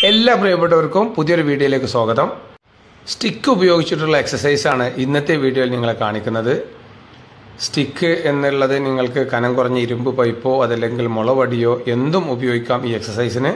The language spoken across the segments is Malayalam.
എല്ലാ പ്രിയപ്പെട്ടവർക്കും പുതിയൊരു വീഡിയോയിലേക്ക് സ്വാഗതം സ്റ്റിക്ക് ഉപയോഗിച്ചിട്ടുള്ള എക്സസൈസാണ് ഇന്നത്തെ വീഡിയോയിൽ നിങ്ങളെ കാണിക്കുന്നത് സ്റ്റിക്ക് എന്നുള്ളത് നിങ്ങൾക്ക് കനം കുറഞ്ഞ ഇരുമ്പ് പൈപ്പോ അതല്ലെങ്കിൽ മുളവടിയോ എന്തും ഉപയോഗിക്കാം ഈ എക്സസൈസിന്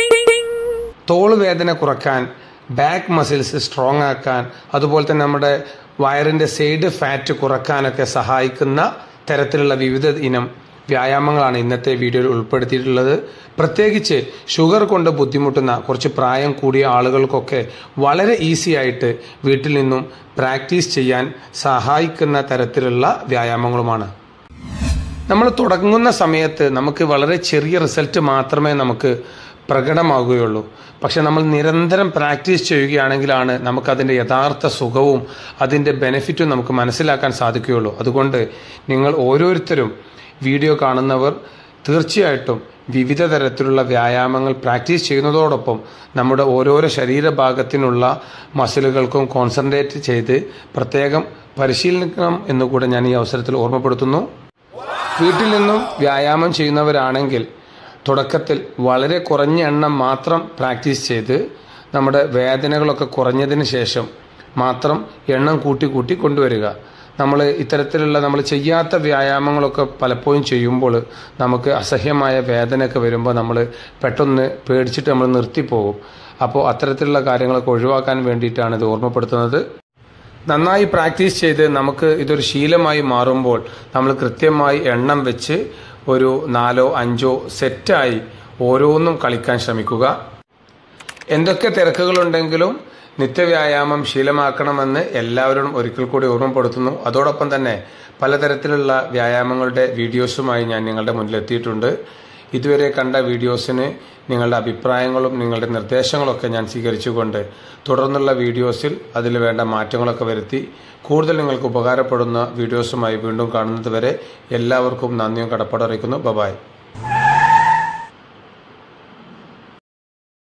തോള് വേദന കുറക്കാൻ ബാക്ക് മസിൽസ് സ്ട്രോങ് ആക്കാൻ അതുപോലെ തന്നെ നമ്മുടെ വയറിന്റെ സൈഡ് ഫാറ്റ് കുറക്കാനൊക്കെ സഹായിക്കുന്ന തരത്തിലുള്ള വിവിധ ഇനം വ്യായാമങ്ങളാണ് ഇന്നത്തെ വീഡിയോയിൽ ഉൾപ്പെടുത്തിയിട്ടുള്ളത് പ്രത്യേകിച്ച് ഷുഗർ കൊണ്ട് ബുദ്ധിമുട്ടുന്ന കുറച്ച് പ്രായം കൂടിയ ആളുകൾക്കൊക്കെ വളരെ ഈസി ആയിട്ട് വീട്ടിൽ നിന്നും പ്രാക്ടീസ് ചെയ്യാൻ സഹായിക്കുന്ന തരത്തിലുള്ള വ്യായാമങ്ങളുമാണ് നമ്മൾ തുടങ്ങുന്ന സമയത്ത് നമുക്ക് വളരെ ചെറിയ റിസൾട്ട് മാത്രമേ നമുക്ക് പ്രകടമാകുകയുള്ളൂ പക്ഷെ നമ്മൾ നിരന്തരം പ്രാക്ടീസ് ചെയ്യുകയാണെങ്കിലാണ് നമുക്കതിൻ്റെ യഥാർത്ഥ സുഖവും അതിൻ്റെ ബെനിഫിറ്റും നമുക്ക് മനസ്സിലാക്കാൻ സാധിക്കുകയുള്ളൂ അതുകൊണ്ട് നിങ്ങൾ ഓരോരുത്തരും വീഡിയോ കാണുന്നവർ തീർച്ചയായിട്ടും വിവിധ തരത്തിലുള്ള വ്യായാമങ്ങൾ പ്രാക്ടീസ് ചെയ്യുന്നതോടൊപ്പം നമ്മുടെ ഓരോരോ ശരീരഭാഗത്തിനുള്ള മസിലുകൾക്കും കോൺസെൻട്രേറ്റ് ചെയ്ത് പ്രത്യേകം പരിശീലിക്കണം എന്നുകൂടെ ഞാൻ ഈ അവസരത്തിൽ ഓർമ്മപ്പെടുത്തുന്നു വീട്ടിൽ നിന്നും വ്യായാമം ചെയ്യുന്നവരാണെങ്കിൽ തുടക്കത്തിൽ വളരെ കുറഞ്ഞ എണ്ണം മാത്രം പ്രാക്ടീസ് ചെയ്ത് നമ്മുടെ വേദനകളൊക്കെ കുറഞ്ഞതിന് ശേഷം മാത്രം എണ്ണം കൂട്ടി കൂട്ടി കൊണ്ടുവരിക നമ്മൾ ഇത്തരത്തിലുള്ള നമ്മൾ ചെയ്യാത്ത വ്യായാമങ്ങളൊക്കെ പലപ്പോഴും ചെയ്യുമ്പോൾ നമുക്ക് അസഹ്യമായ വേദനയൊക്കെ വരുമ്പോൾ നമ്മൾ പെട്ടെന്ന് പേടിച്ചിട്ട് നമ്മൾ നിർത്തിപ്പോകും അപ്പോൾ അത്തരത്തിലുള്ള കാര്യങ്ങളൊക്കെ ഒഴിവാക്കാൻ വേണ്ടിയിട്ടാണ് ഇത് ഓർമ്മപ്പെടുത്തുന്നത് നന്നായി പ്രാക്ടീസ് ചെയ്ത് നമുക്ക് ഇതൊരു ശീലമായി മാറുമ്പോൾ നമ്മൾ കൃത്യമായി എണ്ണം വെച്ച് ഒരു നാലോ അഞ്ചോ സെറ്റായി ഓരോന്നും കളിക്കാൻ ശ്രമിക്കുക എന്തൊക്കെ തിരക്കുകളുണ്ടെങ്കിലും നിത്യവ്യായാമം ശീലമാക്കണമെന്ന് എല്ലാവരോടും ഒരിക്കൽ കൂടി ഓർമ്മപ്പെടുത്തുന്നു അതോടൊപ്പം തന്നെ പലതരത്തിലുള്ള വ്യായാമങ്ങളുടെ വീഡിയോസുമായി ഞാൻ നിങ്ങളുടെ മുന്നിലെത്തിയിട്ടുണ്ട് ഇതുവരെ കണ്ട വീഡിയോസിന് നിങ്ങളുടെ അഭിപ്രായങ്ങളും നിങ്ങളുടെ നിർദ്ദേശങ്ങളൊക്കെ ഞാൻ സ്വീകരിച്ചുകൊണ്ട് തുടർന്നുള്ള വീഡിയോസിൽ അതിൽ വേണ്ട മാറ്റങ്ങളൊക്കെ വരുത്തി കൂടുതൽ നിങ്ങൾക്ക് ഉപകാരപ്പെടുന്ന വീഡിയോസുമായി വീണ്ടും കാണുന്നത് വരെ എല്ലാവർക്കും നന്ദിയും കടപ്പാട് അറിയിക്കുന്നു ബബായ്